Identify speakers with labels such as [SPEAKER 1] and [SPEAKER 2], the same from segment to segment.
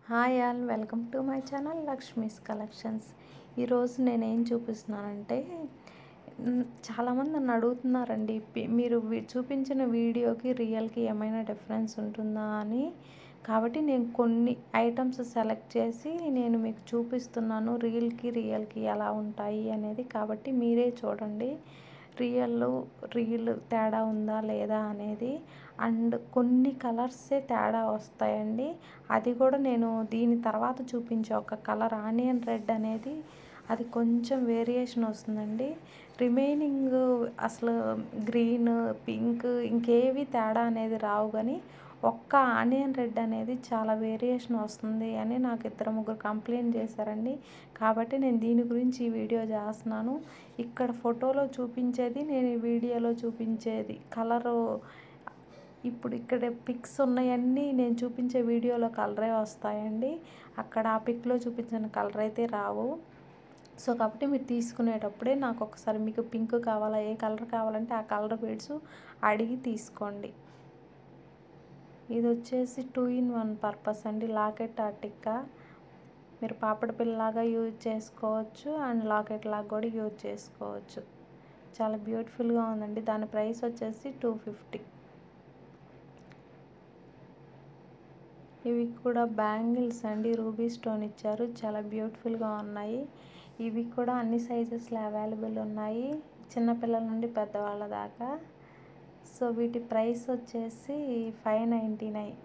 [SPEAKER 1] hi all welcome to my channel Lakshmi's collections ఈరోజు నేను ఏం చూపిస్తున్నానంటే మ్, చాలామంది నన్ను అడుగుతున్నారండి పి- మీరు వి- చూపించిన వీడియోకి రియల్కి ఏమైనా డిఫరెన్స్ ఉంటుందా అని కాబట్టి నేను కొన్ని ఐటమ్స్ సెలెక్ట్ చేసి నేను మీకు చూపిస్తున్నాను రీల్కి రియల్కి ఎలా ఉంటాయి అనేది కాబట్టి మీరే చూడండి రియల్ రియల్ తేడా ఉందా లేదా అనేది అండ్ కొన్ని కలర్సే తేడా వస్తాయండి అది కూడా నేను దీని తర్వాత చూపించే ఒక కలర్ ఆనియన్ రెడ్ అనేది అది కొంచెం వేరియేషన్ వస్తుందండి రిమైనింగ్ అసలు గ్రీన్ పింక్ ఇంకేవి తేడా అనేది రావు కానీ ఒక్క ఆనియన్ రెడ్ అనేది చాలా వేరియేషన్ వస్తుంది అని నాకు ఇద్దరు ముగ్గురు కంప్లైంట్ చేశారండి కాబట్టి నేను దీని గురించి ఈ వీడియో చేస్తున్నాను ఇక్కడ ఫోటోలో చూపించేది నేను ఈ వీడియోలో చూపించేది కలరు ఇప్పుడు ఇక్కడ పిక్స్ ఉన్నాయన్నీ నేను చూపించే వీడియోలో కలరే వస్తాయండి అక్కడ ఆ పిక్లో చూపించిన కలర్ అయితే రావు సో కాబట్టి మీరు తీసుకునేటప్పుడే నాకు ఒకసారి మీకు పింక్ కావాలా ఏ కలర్ కావాలంటే ఆ కలర్ బేడ్స్ అడిగి తీసుకోండి ఇది వచ్చేసి టూ ఇన్ వన్ పర్పస్ అండి లాకెట్ ఆర్టికా మీరు పాపడ పిల్లలాగా యూజ్ చేసుకోవచ్చు అండ్ లాకెట్ లాగా కూడా యూజ్ చేసుకోవచ్చు చాలా బ్యూటిఫుల్గా ఉందండి దాని ప్రైస్ వచ్చేసి టూ ఫిఫ్టీ ఇవి కూడా బ్యాంగిల్స్ అండి రూబీ స్టోన్ ఇచ్చారు చాలా బ్యూటిఫుల్గా ఉన్నాయి ఇవి కూడా అన్ని సైజెస్లో అవైలబుల్ ఉన్నాయి చిన్నపిల్లల నుండి పెద్దవాళ్ళ దాకా సో వీటి ప్రైస్ వచ్చేసి ఫైవ్ నైంటీ నైన్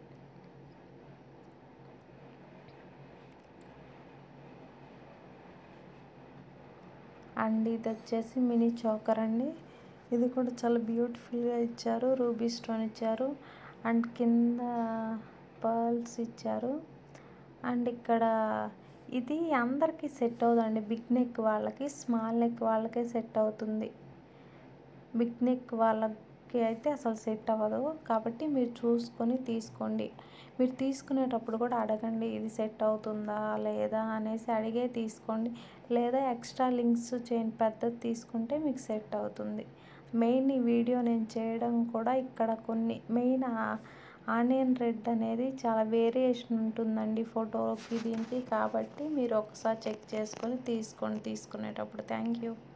[SPEAKER 1] అండ్ ఇది వచ్చేసి మినీ చోకర్ అండి ఇది కూడా చాలా బ్యూటిఫుల్గా ఇచ్చారు రూబీ స్టోన్ ఇచ్చారు అండ్ కింద పర్ల్స్ ఇచ్చారు అండ్ ఇక్కడ ఇది అందరికీ సెట్ అవుతుందండి బిగ్ నెక్ వాళ్ళకి స్మాల్ నెక్ వాళ్ళకే సెట్ అవుతుంది బిగ్ నెక్ వాళ్ళకి అయితే అసలు సెట్ అవ్వదు కాబట్టి మీరు చూసుకొని తీసుకోండి మీరు తీసుకునేటప్పుడు కూడా అడగండి ఇది సెట్ అవుతుందా లేదా అనేసి అడిగే తీసుకోండి లేదా ఎక్స్ట్రా లింక్స్ చైన్ పెద్దది తీసుకుంటే మీకు సెట్ అవుతుంది మెయిన్ ఈ వీడియో నేను చేయడం కూడా ఇక్కడ కొన్ని మెయిన్ ఆనియన్ రెడ్ అనేది చాలా వేరియేషన్ ఉంటుందండి ఫోటోకి దీనికి కాబట్టి మీరు ఒకసారి చెక్ చేసుకొని తీసుకోండి తీసుకునేటప్పుడు థ్యాంక్ యూ